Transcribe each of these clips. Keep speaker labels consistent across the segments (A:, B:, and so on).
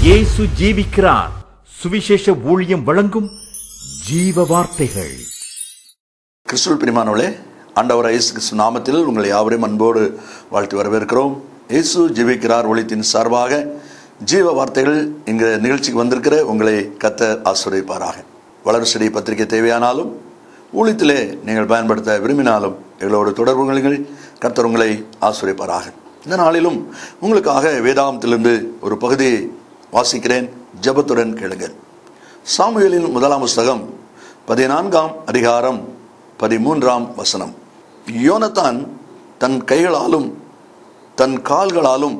A: இயேசு ஜீவிக்கிறார் சுவிசேஷ ஊழியம் வழங்கும் ஜீவ வார்த்தைகள்
B: கிறிஸ்துவ பிரிமானவளே ஆண்டவர் இயேசு கிறிஸ்து நாமத்தில் உங்களை யாவரையும் அன்போடு வாழ்த்து வரவேற்கிறோம் இயேசு ஜீவிக்கிறார் ஒளித்தின் சார்பாக ஜீவ வார்த்தைகள் இங்க நிகழ்ச்சிக்கு வந்திருக்கிற உங்களை கத்தர் ஆசிரியப்பாராக வளர்ச்சி பத்திரிகை தேவையானாலும் ஊழியத்திலே நீங்கள் பயன்படுத்த விரும்பினாலும் எங்களோடு தொடர்பு கொள்ளுங்கள் கர்த்தர் உங்களை ஆசிரியப்பாராக இந்த நாளிலும் உங்களுக்காக வேதாகமத்திலிருந்து ஒரு பகுதியை வாசிக்கிறேன் ஜெபத்துடன் கேளுங்கள் சாமுவேலின் முதலாம் புஸ்தகம் பதினான்காம் அதிகாரம் பதிமூன்றாம் வசனம் யோனத்தான் தன் கைகளாலும் தன் கால்களாலும்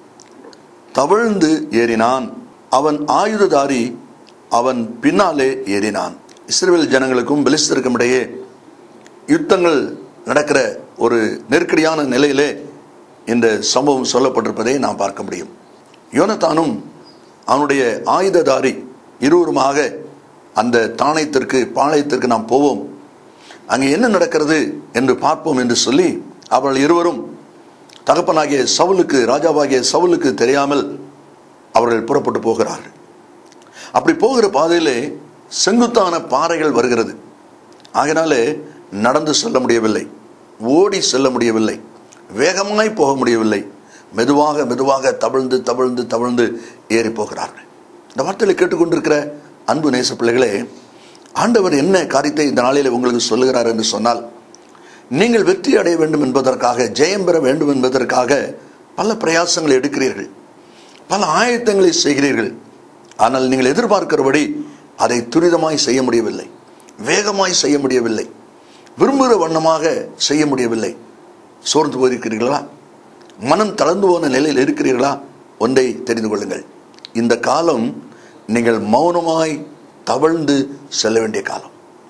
B: தவிழ்ந்து ஏறினான் அவன் ஆயுததாரி அவன் பின்னாலே ஏறினான் இஸ்ரேல் ஜனங்களுக்கும் பெலிஸ்தருக்கும் இடையே யுத்தங்கள் நடக்கிற ஒரு நெருக்கடியான நிலையிலே இந்த சம்பவம் சொல்லப்பட்டிருப்பதை நாம் பார்க்க முடியும் யோனத்தானும் அவனுடைய ஆயுததாரி இருவருமாக அந்த தானயத்திற்கு பாளையத்திற்கு நாம் போவோம் அங்கே என்ன நடக்கிறது என்று பார்ப்போம் என்று சொல்லி அவர்கள் இருவரும் தகப்பனாகிய சவுலுக்கு ராஜாவாகிய சவுலுக்கு தெரியாமல் அவர்கள் புறப்பட்டு போகிறார்கள் அப்படி போகிற பாதையிலே செங்குத்தான பாறைகள் வருகிறது ஆகினாலே நடந்து செல்ல முடியவில்லை ஓடி செல்ல முடியவில்லை வேகமாய் போக முடியவில்லை மெதுவாக மெதுவாக தவிழ்ந்து தவிழ்ந்து தவிழ்ந்து ஏறி போகிறார்கள் இந்த வார்த்தைகளை கேட்டுக்கொண்டிருக்கிற அன்பு நேச பிள்ளைகளே ஆண்டவர் என்ன காரியத்தை இந்த நாளில் உங்களுக்கு சொல்லுகிறார் என்று சொன்னால் நீங்கள் வெற்றி அடைய வேண்டும் என்பதற்காக ஜெயம் பெற வேண்டும் என்பதற்காக பல பிரயாசங்களை எடுக்கிறீர்கள் பல ஆயத்தங்களை செய்கிறீர்கள் ஆனால் நீங்கள் எதிர்பார்க்கிறபடி அதை துரிதமாய் செய்ய முடியவில்லை வேகமாய் செய்ய முடியவில்லை விரும்புகிற வண்ணமாக செய்ய முடியவில்லை சோர்ந்து போயிருக்கிறீர்களா மனம் தளர்ந்து போன நிலையில் இருக்கிறீர்களா ஒன்றை தெரிந்து கொள்ளுங்கள் இந்த காலம் நீங்கள் மௌனமாய் தவழ்ந்து செல்ல வேண்டிய காலம்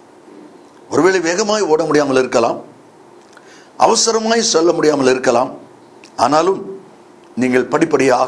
B: ஒருவேளை வேகமாய் ஓட முடியாமல் இருக்கலாம் அவசரமாய் செல்ல முடியாமல் இருக்கலாம் ஆனாலும் நீங்கள் படிப்படியாக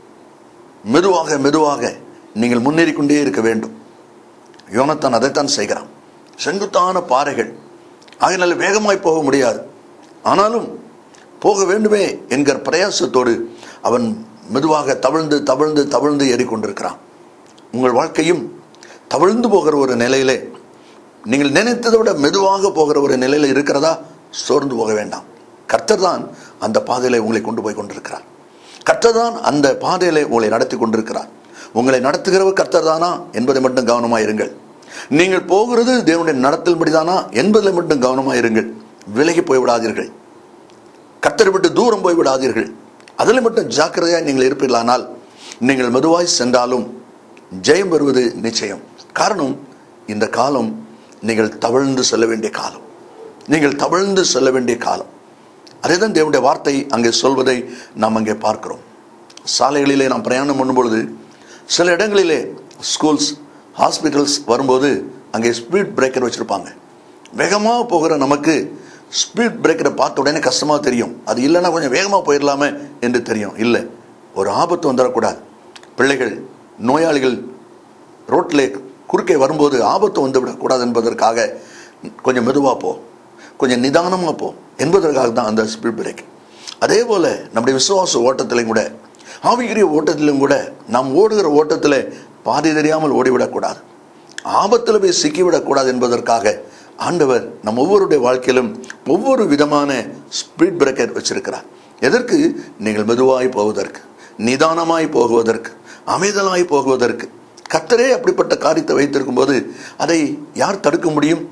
B: மெதுவாக மெதுவாக நீங்கள் முன்னேறி கொண்டே இருக்க வேண்டும் யோனத்தான் அதைத்தான் செய்கிறான் செங்குத்தான பாறைகள் ஆகினால வேகமாய் போக முடியாது ஆனாலும் போக வேண்டுமே என்கிற பிரயாசத்தோடு அவன் மெதுவாக தவிழ்ந்து தவிழ்ந்து தவிழ்ந்து ஏறிக்கொண்டிருக்கிறான் உங்கள் வாழ்க்கையும் தவிழ்ந்து போகிற ஒரு நிலையிலே நீங்கள் நினைத்ததை விட மெதுவாக போகிற ஒரு நிலையில் இருக்கிறதா சோர்ந்து போக வேண்டாம் கர்த்தர் தான் அந்த பாதையில உங்களை கொண்டு போய் கொண்டிருக்கிறார் கர்த்தர் தான் அந்த பாதையில உங்களை நடத்தி கொண்டிருக்கிறார் உங்களை நடத்துகிறவர் கர்த்தர் தானா என்பதை மட்டும் கவனமாக இருங்கள் நீங்கள் போகிறது தேவனுடைய நடத்தல்படிதானா என்பதில் மட்டும் கவனமாக இருங்கள் விலகி போய்விடாதீர்கள் கர்த்தரை விட்டு தூரம் போய் விடாதீர்கள் அதில் மட்டும் ஜாக்கிரதையாக நீங்கள் இருப்பீர்களானால் நீங்கள் மெதுவாய் சென்றாலும் ஜெயம் பெறுவது நிச்சயம் காரணம் இந்த காலம் நீங்கள் தவழ்ந்து செல்ல வேண்டிய காலம் நீங்கள் தவழ்ந்து செல்ல வேண்டிய காலம் அதேதான் தேவனுடைய வார்த்தை அங்கே சொல்வதை நாம் அங்கே பார்க்கிறோம் சாலைகளிலே நாம் பிரயாணம் பண்ணும்பொழுது சில இடங்களிலே ஸ்கூல்ஸ் ஹாஸ்பிட்டல்ஸ் வரும்போது அங்கே ஸ்பீட் பிரேக்கர் வச்சுருப்பாங்க வேகமாக போகிற நமக்கு ஸ்பீட் பிரேக்கரை பார்த்த உடனே கஷ்டமாக தெரியும் அது இல்லைன்னா கொஞ்சம் வேகமாக போயிடலாமே என்று தெரியும் இல்லை ஒரு ஆபத்து வந்துடக்கூடாது பிள்ளைகள் நோயாளிகள் ரோட்டில் குறுக்கே வரும்போது ஆபத்து வந்து விடக்கூடாது என்பதற்காக கொஞ்சம் மெதுவாக போ கொஞ்சம் நிதானமாக போ என்பதற்காக தான் அந்த ஸ்பீட் பிரேக் அதே போல் நம்முடைய விசுவாச ஓட்டத்திலையும் கூட ஆவிக்குரிய ஓட்டத்திலும் கூட நாம் ஓடுகிற ஓட்டத்தில் பாதி தெரியாமல் ஓடிவிடக்கூடாது ஆபத்தில் போய் சிக்கிவிடக்கூடாது என்பதற்காக ஆண்டவர் நம் ஒவ்வொருடைய வாழ்க்கையிலும் ஒவ்வொரு விதமான ஸ்பீட் பிரேக்கர் வச்சிருக்கிறார் எதற்கு நீங்கள் மெதுவாய் போவதற்கு நிதானமாய் போகுவதற்கு அமைதலாய் போகுவதற்கு கத்தரே அப்படிப்பட்ட காரியத்தை வைத்திருக்கும் போது அதை யார் தடுக்க முடியும்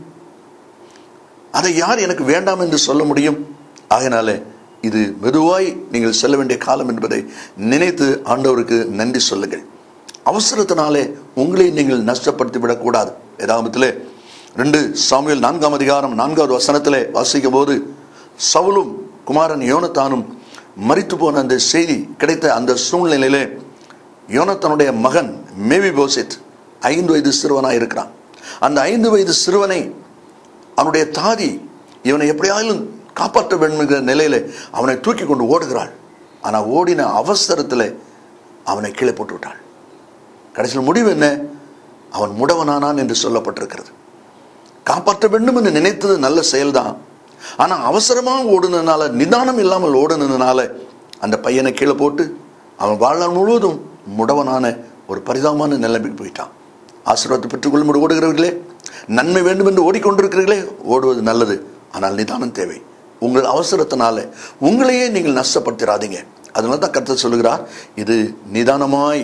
B: அதை யார் எனக்கு வேண்டாம் என்று சொல்ல முடியும் ஆகையினால இது மெதுவாய் நீங்கள் செல்ல வேண்டிய காலம் என்பதை நினைத்து ஆண்டவருக்கு நன்றி சொல்லுங்கள் அவசரத்தினாலே உங்களை நீங்கள் நஷ்டப்படுத்தி விடக்கூடாது ஏதாமத்திலே ரெண்டு சாமியல் நான்காம் அதிகாரம் நான்காவது வசனத்திலே வாசிக்கும் போது சவுலும் குமாரன் யோனத்தானும் மறித்து போன அந்த செய்தி கிடைத்த அந்த சூழ்நிலையிலே யோனத்தனுடைய மகன் மேவி போசித் ஐந்து வயது சிறுவனாக இருக்கிறான் அந்த ஐந்து வயது சிறுவனை அவனுடைய தாதி இவனை எப்படியாலும் காப்பாற்ற வேண்டும் என்கிற நிலையில அவனை தூக்கி கொண்டு ஓடுகிறாள் ஆனால் ஓடின அவசரத்தில் அவனை கீழே போட்டு விட்டாள் கடைசியில் முடிவு என்ன அவன் முடவனானான் என்று சொல்லப்பட்டிருக்கிறது காப்பாற்ற வேண்டும் என்று நினைத்தது நல்ல செயல்தான் ஆனால் அவசரமாக ஓடுனதுனால நிதானம் இல்லாமல் ஓடுனதுனால அந்த பையனை கீழே போட்டு அவன் வாழ்நாள் முழுவதும் முடவனான ஒரு பரிதாபமான நிலைமைக்கு போயிட்டான் ஆசீர்வாதத்தை பெற்றுக்கொள்ளும் ஓடுகிறவர்களே நன்மை வேண்டும் என்று ஓடிக்கொண்டிருக்கிறீர்களே ஓடுவது நல்லது ஆனால் நிதானம் தேவை உங்கள் அவசரத்தினால உங்களையே நீங்கள் நஷ்டப்படுத்திடாதீங்க அதனால தான் கருத்து சொல்லுகிறார் இது நிதானமாய்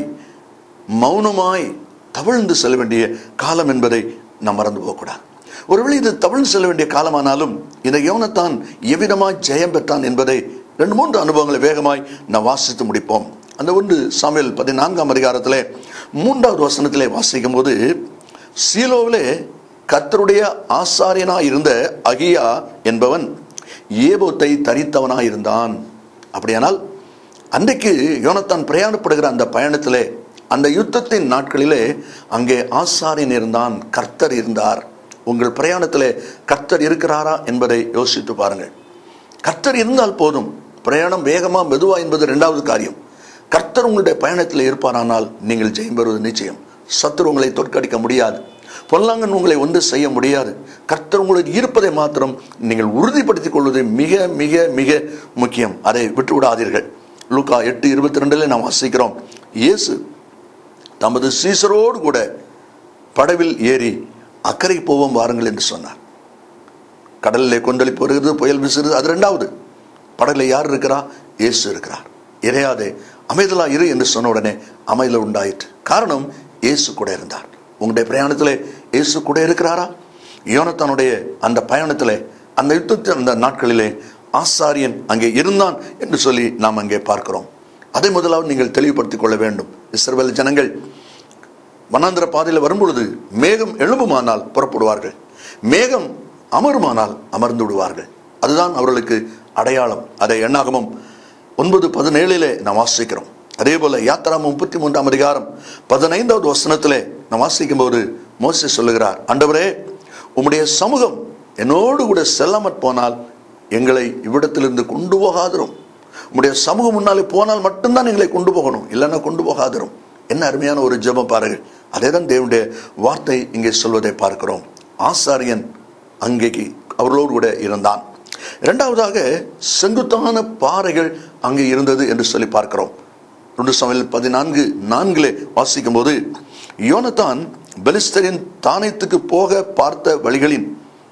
B: மௌனமாய் தவழ்ந்து செல்ல வேண்டிய காலம் என்பதை நாம் மறந்து போகக்கூடாது ஒருவேளை இது தவழ்ந்து செல்ல வேண்டிய காலமானாலும் இந்த யோனத்தான் எவ்விதமாய் ஜெயம் பெற்றான் என்பதை ரெண்டு மூன்று அனுபவங்களை வேகமாய் நாம் வாசித்து முடிப்போம் அந்த ஒன்று சாமியல் பதினான்காம் அதிகாரத்திலே மூன்றாவது வசனத்திலே வாசிக்கும் போது சீலோவிலே கர்த்தருடைய ஆசாரியனாய் இருந்த அகியா என்பவன் ஏபோத்தை தரித்தவனாய் இருந்தான் அப்படியானால் அன்றைக்கு யோனத்தான் பிரயாணப்படுகிற அந்த பயணத்திலே அந்த யுத்தத்தின் நாட்களிலே அங்கே ஆசாரியன் இருந்தான் கர்த்தர் இருந்தார் உங்கள் பிரயாணத்திலே கர்த்தர் இருக்கிறாரா என்பதை யோசித்து பாருங்கள் கர்த்தர் இருந்தால் போதும் பிரயாணம் வேகமா மெதுவா என்பது இரண்டாவது காரியம் கர்த்தர் உங்களுடைய பயணத்தில் இருப்பாரானால் நீங்கள் ஜெயம் பெறுவது நிச்சயம் சத்துரு உங்களை தோற்கடிக்க முடியாது பொல்லாங்கன் உங்களை ஒன்று செய்ய முடியாது கர்த்தர் உங்களுக்கு இருப்பதை மாத்திரம் நீங்கள் உறுதிப்படுத்திக் கொள்வது மிக மிக மிக முக்கியம் அதை விட்டு விடாதீர்கள் லூக்கா எட்டு இருபத்தி ரெண்டுல நாம் வாசிக்கிறோம் இயேசு தமது சீசரோடு கூட படவில் ஏறி அக்கறை போவோம் வாருங்கள் என்று சொன்னார் கடலிலே கொந்தளிப்பு வருகிறது புயல் வீசுகிறது அது ரெண்டாவது படலில் யார் இருக்கிறா இயேசு இருக்கிறார் இறையாதே அமைதலா இரு என்று சொன்ன உடனே அமைதல் உண்டாயிற்று காரணம் இயேசு கூட இருந்தார் உங்களுடைய பிரயாணத்திலே இயேசு கூட இருக்கிறாரா யோனத்தானுடைய அந்த பயணத்திலே அந்த யுத்தத்தின் அந்த நாட்களிலே ஆசாரியன் அங்கே இருந்தான் என்று சொல்லி நாம் அங்கே பார்க்கிறோம் அதை முதலாவது நீங்கள் தெளிவுபடுத்திக் கொள்ள வேண்டும் இஸ்ரவேல் ஜனங்கள் வனாந்திர பாதையில் வரும்பொழுது மேகம் எழும்புமானால் புறப்படுவார்கள் மேகம் அமருமானால் அமர்ந்து விடுவார்கள் அதுதான் அவர்களுக்கு அடையாளம் அதை எண்ணாகமும் ஒன்பது பதினேழிலே நாம் வாசிக்கிறோம் அதே போல யாத்திரா முப்பத்தி மூன்றாம் அதிகாரம் பதினைந்தாவது வசனத்திலே நாம் வாசிக்கும் போது மோசே சொல்லுகிறார் ஆண்டவரே உம்முடைய சமூகம் என்னோடு கூட செல்லாமற் போனால் எங்களை இவ்விடத்திலிருந்து கொண்டு போகாதிரும் உம்முடைய சமூகம் முன்னாலே போனால் மட்டும்தான் எங்களை கொண்டு போகணும் இல்லைன்னா கொண்டு போகாதிரும் என்ன அருமையான ஒரு ஜெபம் பாருங்கள் அதே தான் தேவனுடைய வார்த்தை இங்கே சொல்வதை பார்க்கிறோம் ஆசாரியன் அங்கேக்கு அவர்களோடு கூட இருந்தான் இரண்டாவதாக செங்குத்தான பாறைகள் அங்கே இருந்தது என்று சொல்லி பார்க்கிறோம் ரெண்டு சமையல் பதினான்கு நான்கிலே வாசிக்கும் போது யோனத்தான் பெலிஸ்தரின் தானயத்துக்கு போக பார்த்த வழிகளின்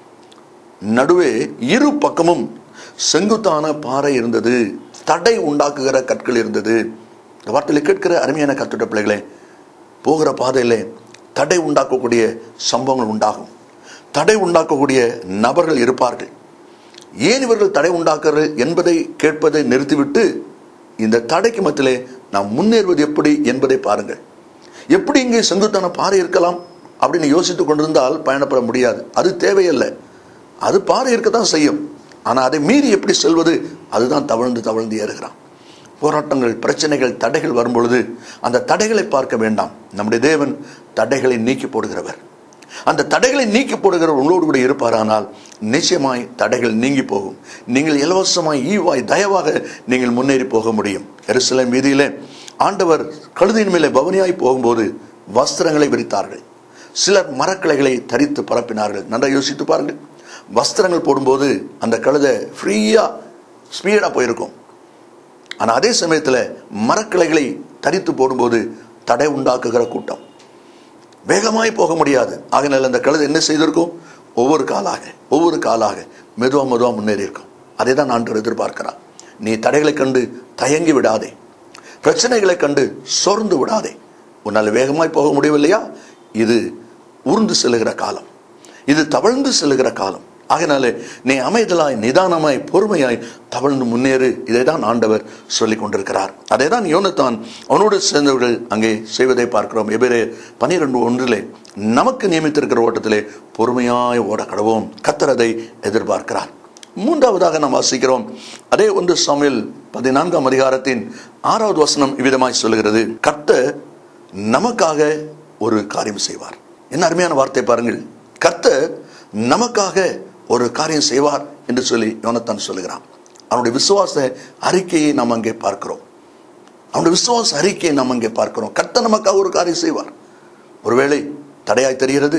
B: நடுவே இரு பக்கமும் செங்குத்தான பாறை இருந்தது தடை உண்டாக்குகிற கற்கள் இருந்தது இந்த வார்த்தையில் கேட்கிற அருமையான கத்துட்ட பிள்ளைகளே போகிற பாதையிலே தடை உண்டாக்கக்கூடிய சம்பவங்கள் உண்டாகும் தடை உண்டாக்கக்கூடிய நபர்கள் இருப்பார்கள் ஏன் இவர்கள் தடை உண்டாக்குறார்கள் என்பதை கேட்பதை நிறுத்திவிட்டு இந்த தடைக்கு மத்தியிலே நாம் முன்னேறுவது எப்படி என்பதை பாருங்கள் எப்படி இங்கே செங்குத்தான பாறை இருக்கலாம் அப்படின்னு யோசித்துக் கொண்டிருந்தால் பயணப்பட முடியாது அது தேவையில்லை அது பாறை இருக்கத்தான் செய்யும் ஆனால் அதை மீறி எப்படி செல்வது அதுதான் தவழ்ந்து தவழ்ந்து ஏறுகிறான் போராட்டங்கள் பிரச்சனைகள் தடைகள் வரும்பொழுது அந்த தடைகளை பார்க்க வேண்டாம் நம்முடைய தேவன் தடைகளை நீக்கி போடுகிறவர் அந்த தடைகளை நீக்கி போடுகிறவர் உங்களோடு கூட இருப்பாரானால் நிச்சயமாய் தடைகள் நீங்கி போகும் நீங்கள் இலவசமாய் ஈவாய் தயவாக நீங்கள் முன்னேறி போக முடியும் எருசலேம் வீதியிலே ஆண்டவர் கழுதியின் மேலே பவனியாய் போகும்போது வஸ்திரங்களை விரித்தார்கள் சிலர் மரக்கிளைகளை தரித்து பரப்பினார்கள் நன்றாக யோசித்து பாருங்கள் வஸ்திரங்கள் போடும்போது அந்த கழுதை ஃப்ரீயா ஸ்பீடா போயிருக்கும் ஆனா அதே சமயத்துல மரக்கிளைகளை தரித்து போடும்போது தடை உண்டாக்குகிற கூட்டம் வேகமாய் போக முடியாது ஆகையினால அந்த கழுதை என்ன செய்திருக்கும் ஒவ்வொரு காலாக ஒவ்வொரு காலாக மெதுவா மெதுவா முன்னேறி இருக்கும் அதை தான் ஆண்டு எதிர்பார்க்கிறான் நீ தடைகளை கண்டு தயங்கி விடாதே பிரச்சனைகளை கண்டு சோர்ந்து விடாதே உன்னால் வேகமாய் போக முடியவில்லையா இது ஊர்ந்து செல்லுகிற காலம் இது தவழ்ந்து செல்லுகிற காலம் ஆகையினாலே நீ அமைதலாய் நிதானமாய் பொறுமையாய் தவழ்ந்து முன்னேறு இதை தான் ஆண்டவர் சொல்லிக் கொண்டிருக்கிறார் அதை தான் யோனத்தான் அவனோடு சேர்ந்தவர்கள் அங்கே செய்வதை பார்க்கிறோம் எபிரே பனிரெண்டு ஒன்றிலே நமக்கு நியமித்திருக்கிற ஓட்டத்திலே பொறுமையாய் ஓட கடவோம் கத்தரதை எதிர்பார்க்கிறார் மூன்றாவதாக நாம் வாசிக்கிறோம் அதே ஒன்று சமையல் பதினான்காம் அதிகாரத்தின் ஆறாவது வசனம் இவ்விதமாய் சொல்லுகிறது கர்த்தர் நமக்காக ஒரு காரியம் செய்வார் என்ன அருமையான வார்த்தை பாருங்கள் கர்த்தர் நமக்காக ஒரு காரியம் செய்வார் என்று சொல்லி யோனத்தான் சொல்லுகிறான் அவனுடைய விசுவாச அறிக்கையை நாம் அங்கே பார்க்கிறோம் அவனுடைய விசுவாச அறிக்கையை நாம் அங்கே பார்க்கிறோம் கர்த்தர் நமக்காக ஒரு காரியம் செய்வார் ஒருவேளை தடையாய் தெரிகிறது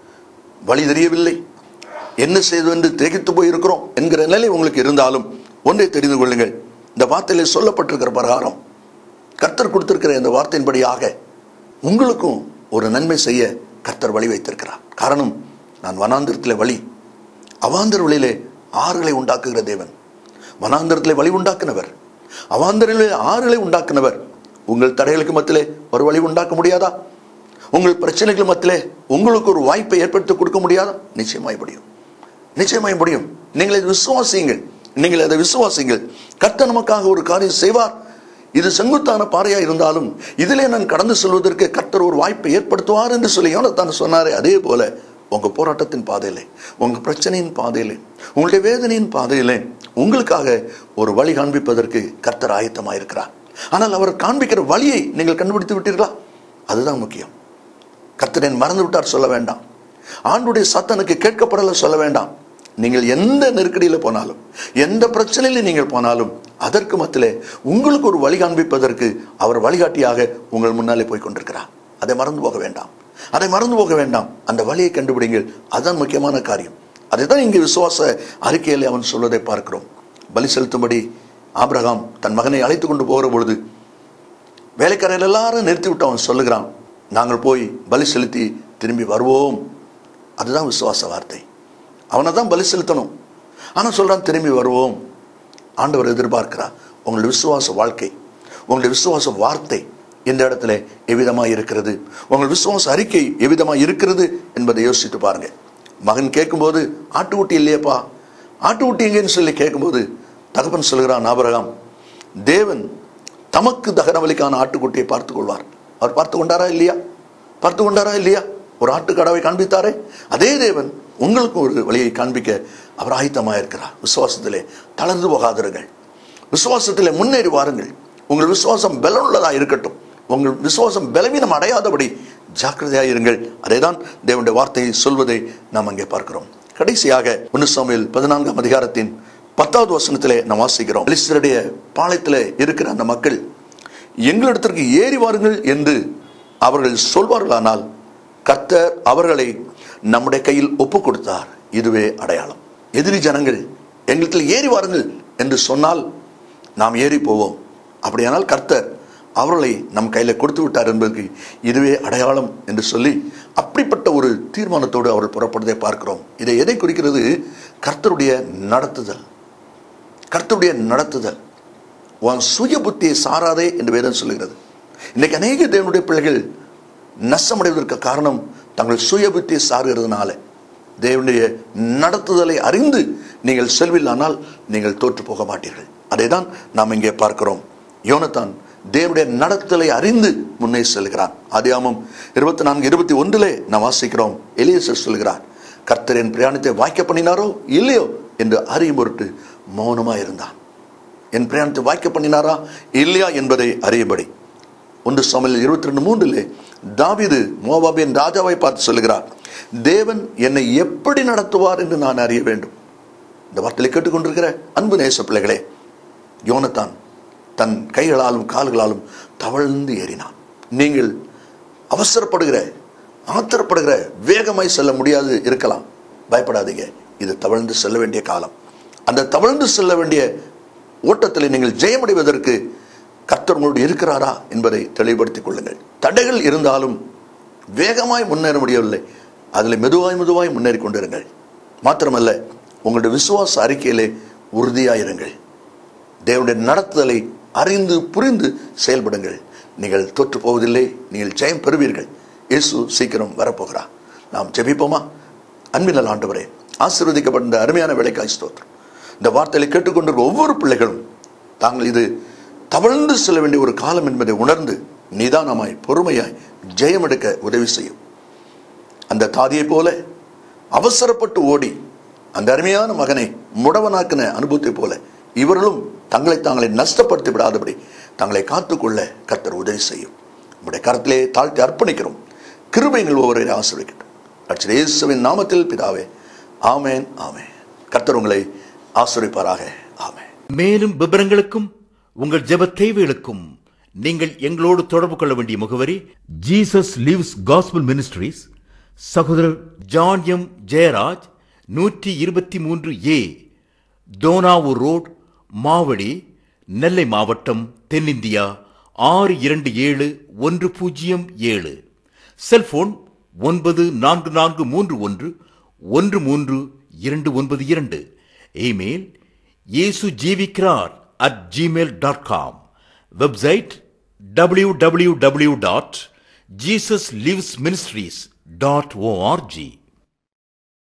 B: வழி தெரியவில்லை என்ன செய்வது என்று திகைத்து போயிருக்கிறோம் என்கிற நிலை உங்களுக்கு இருந்தாலும் ஒன்றை தெரிந்து கொள்ளுங்கள் இந்த வார்த்தையில சொல்லப்பட்டிருக்கிற பிரகாரம் கர்த்தர் கொடுத்திருக்கிற இந்த வார்த்தையின்படியாக உங்களுக்கும் ஒரு நன்மை செய்ய கர்த்தர் வழி வைத்திருக்கிறார் காரணம் நான் வனாந்திரத்திலே வழி அவாந்தர வழியிலே ஆறுகளை உண்டாக்குகிற தேவன் வனாந்தரத்திலே வழி உண்டாக்குனவர் அவாந்தரிலே ஆறுகளை உண்டாக்குனவர் உங்கள் தடைகளுக்கு மத்தியிலே ஒரு வழி உண்டாக்க முடியாதா உங்கள் பிரச்சனைகள் மத்தியிலே உங்களுக்கு ஒரு வாய்ப்பை ஏற்படுத்தி கொடுக்க முடியாதா நிச்சயமாய் முடியும் நிச்சயமாய் முடியும் நீங்கள் இதை விசுவாசியுங்கள் நீங்கள் அதை விசுவாசியுங்கள் கர்த்தர் நமக்காக ஒரு காரியம் செய்வார் இது செங்குத்தான பாறையா இருந்தாலும் இதிலே நான் கடந்து செல்வதற்கு கர்த்தர் ஒரு வாய்ப்பை ஏற்படுத்துவார் என்று சொல்லி யோனத்தான் சொன்னாரே அதே போல உங்க போராட்டத்தின் பாதையிலே உங்க பிரச்சனையின் பாதையிலே உங்களுடைய வேதனையின் பாதையிலே உங்களுக்காக ஒரு வழி காண்பிப்பதற்கு கர்த்தர் ஆயத்தமாயிருக்கிறார் ஆனால் அவர் காண்பிக்கிற வழியை நீங்கள் கண்டுபிடித்து விட்டீர்களா அதுதான் முக்கியம் கர்த்தரன் மறந்து விட்டார் சொல்ல வேண்டாம் ஆண்டுடைய சத்தனுக்கு கேட்கப்படல சொல்ல வேண்டாம் நீங்கள் எந்த நெருக்கடியில போனாலும் எந்த பிரச்சனையில நீங்கள் போனாலும் அதற்கு மத்தியிலே உங்களுக்கு ஒரு வழி காண்பிப்பதற்கு அவர் வழிகாட்டியாக உங்கள் முன்னாலே போய் கொண்டிருக்கிறார் அதை மறந்து போக வேண்டாம் அதை மறந்து போக வேண்டாம் அந்த வழியை கண்டுபிடிங்கள் அதுதான் முக்கியமான காரியம் அதுதான் இங்கே விசுவாச அறிக்கையிலே அவன் சொல்வதை பார்க்கிறோம் பலி செலுத்தும்படி ஆபிரகாம் தன் மகனை அழைத்து கொண்டு போகிற பொழுது வேலைக்காரர்கள் எல்லாரும் நிறுத்தி விட்டு அவன் சொல்லுகிறான் நாங்கள் போய் பலி செலுத்தி திரும்பி வருவோம் அதுதான் விசுவாச வார்த்தை அவனை தான் பலி செலுத்தணும் ஆனால் சொல்றான் திரும்பி வருவோம் ஆண்டவர் எதிர்பார்க்கிறார் உங்களுடைய விசுவாச வாழ்க்கை உங்களுடைய விசுவாச வார்த்தை இந்த இடத்துல எவ்விதமாக இருக்கிறது உங்கள் விசுவாச அறிக்கை எவ்விதமாக இருக்கிறது என்பதை யோசித்து பாருங்க மகன் கேட்கும்போது ஆட்டுக்குட்டி இல்லையப்பா ஆட்டுக்குட்டி எங்கேன்னு சொல்லி கேட்கும்போது தகப்பன் சொல்கிறான் ஆபரகாம் தேவன் தமக்கு தகனவலிக்கான ஆட்டுக்குட்டியை பார்த்து கொள்வார் அவர் பார்த்து கொண்டாரா இல்லையா பார்த்து கொண்டாரா இல்லையா ஒரு ஆட்டுக்கடாவை காண்பித்தாரே அதே தேவன் உங்களுக்கு ஒரு வழியை காண்பிக்க அவர் ஆயத்தமாக இருக்கிறார் விசுவாசத்திலே தளர்ந்து போகாதிருங்கள் விசுவாசத்திலே முன்னேறி வாருங்கள் உங்கள் விசுவாசம் பலனுள்ளதாக இருக்கட்டும் உங்கள் விசுவாசம் பலவீனம் அடையாதபடி ஜாக்கிரதையாக இருங்கள் அதேதான் தேவனுடைய வார்த்தையை சொல்வதை நாம் அங்கே பார்க்கிறோம் கடைசியாக ஒன்று சாமியில் பதினான்காம் அதிகாரத்தின் பத்தாவது வசனத்திலே நாம் வாசிக்கிறோம் பெலிஸ்தருடைய பாளையத்திலே இருக்கிற அந்த மக்கள் எங்களிடத்திற்கு ஏறி வாருங்கள் என்று அவர்கள் சொல்வார்களானால் கர்த்தர் அவர்களை நம்முடைய கையில் ஒப்பு கொடுத்தார் இதுவே அடையாளம் எதிரி ஜனங்கள் எங்களிடத்தில் ஏறி வாருங்கள் என்று சொன்னால் நாம் ஏறி போவோம் அப்படியானால் கர்த்தர் அவர்களை நம் கையில் கொடுத்து விட்டார் என்பதற்கு இதுவே அடையாளம் என்று சொல்லி அப்படிப்பட்ட ஒரு தீர்மானத்தோடு அவர்கள் புறப்படுவதை பார்க்கிறோம் இதை எதை குறிக்கிறது கர்த்தருடைய நடத்துதல் கர்த்தருடைய நடத்துதல் உன் சுய புத்தியை சாராதே என்று வேதம் சொல்லுகிறது இன்னைக்கு அநேக தேவனுடைய பிள்ளைகள் நஷ்டமடைவதற்கு காரணம் தங்கள் சுய புத்தியை சாருகிறதுனால தேவனுடைய நடத்துதலை அறிந்து நீங்கள் செல்வில்லானால் நீங்கள் தோற்று போக மாட்டீர்கள் அதை தான் நாம் இங்கே பார்க்கிறோம் யோனத்தான் தேவனுடைய நடத்தலை அறிந்து முன்னே செல்கிறான் ஆதியாமம் இருபத்தி நான்கு இருபத்தி ஒன்றிலே நாம் வாசிக்கிறோம் எலியசர் சொல்கிறார் கர்த்தர் என் பிரயாணத்தை வாய்க்க பண்ணினாரோ இல்லையோ என்று அறியும் பொருட்டு மௌனமா இருந்தான் என் பிரயாணத்தை வாய்க்க பண்ணினாரா இல்லையா என்பதை அறியும்படி ஒன்று சமையல் இருபத்தி ரெண்டு மூன்றிலே தாவிது மோவாபின் ராஜாவை பார்த்து சொல்லுகிறார் தேவன் என்னை எப்படி நடத்துவார் என்று நான் அறிய வேண்டும் இந்த வார்த்தையை கேட்டுக்கொண்டிருக்கிற அன்பு நேச பிள்ளைகளே யோனத்தான் தன் கைகளாலும் கால்களாலும் தவழ்ந்து ஏறினான் நீங்கள் அவசரப்படுகிற ஆத்திரப்படுகிற வேகமாய் செல்ல முடியாது இருக்கலாம் பயப்படாதீங்க இது தவழ்ந்து செல்ல வேண்டிய காலம் அந்த தவழ்ந்து செல்ல வேண்டிய ஓட்டத்தில் நீங்கள் ஜெயமடைவதற்கு கர்த்தர் உங்களோடு இருக்கிறாரா என்பதை தெளிவுபடுத்திக் கொள்ளுங்கள் தடைகள் இருந்தாலும் வேகமாய் முன்னேற முடியவில்லை அதில் மெதுவாய் மெதுவாய் முன்னேறி கொண்டிருங்கள் மாத்திரமல்ல உங்களுடைய விசுவாச அறிக்கையிலே உறுதியாயிருங்கள் தேவனுடைய நடத்துதலை அறிந்து புரிந்து செயல்படுங்கள் நீங்கள் தோற்று போவதில்லை நீங்கள் ஜெயம் பெறுவீர்கள் இயேசு சீக்கிரம் வரப்போகிறார் நாம் ஜெபிப்போமா அன்பினல் ஆண்டவரே ஆசீர்வதிக்கப்பட்ட இந்த அருமையான வேலைக்காய் ஸ்தோத்திரம் இந்த வார்த்தையை கேட்டுக்கொண்டிருக்க ஒவ்வொரு பிள்ளைகளும் தாங்கள் இது தவழ்ந்து செல்ல வேண்டிய ஒரு காலம் என்பதை உணர்ந்து நிதானமாய் பொறுமையாய் ஜெயம் எடுக்க உதவி செய்யும் அந்த தாதியை போல அவசரப்பட்டு ஓடி அந்த அருமையான மகனை முடவனாக்கின அனுபவத்தை போல இவர்களும் தங்களை தாங்களை நஷ்டப்படுத்தி விடாதபடி தங்களை காத்துக்கொள்ள கர்த்தர் உதவி செய்யும் நம்முடைய கரத்திலே தாழ்த்தி அர்ப்பணிக்கிறோம் கிருபைகள் ஒவ்வொருவரை ஆசிரியக்கட்டும் கர்த்தர் இயேசுவின் நாமத்தில் பிதாவே ஆமேன் ஆமேன் கர்த்தர் உங்களை ஆசிரிப்பாராக ஆமேன்
A: மேலும் விவரங்களுக்கும் உங்கள் ஜெப தேவைகளுக்கும் நீங்கள் எங்களோடு தொடர்பு கொள்ள வேண்டிய முகவரி ஜீசஸ் லிவ்ஸ் காஸ்பல் மினிஸ்ட்ரீஸ் சகோதரர் ஜான் எம் ஜெயராஜ் நூற்றி இருபத்தி மூன்று ஏ தோனாவூர் ரோட் மாவடி நெல்லை மாவட்டம் தென்னிந்தியா ஆறு இரண்டு ஏழு ஒன்று பூஜ்ஜியம் ஏழு செல்போன் ஒன்பது நான்கு நான்கு மூன்று ஒன்று ஒன்று மூன்று இரண்டு ஒன்பது இரண்டு இமெயில் இயேசு ஜீவிக்கிறார் at Gmail dot com website W W W dot Jesus lives ministries dot O R G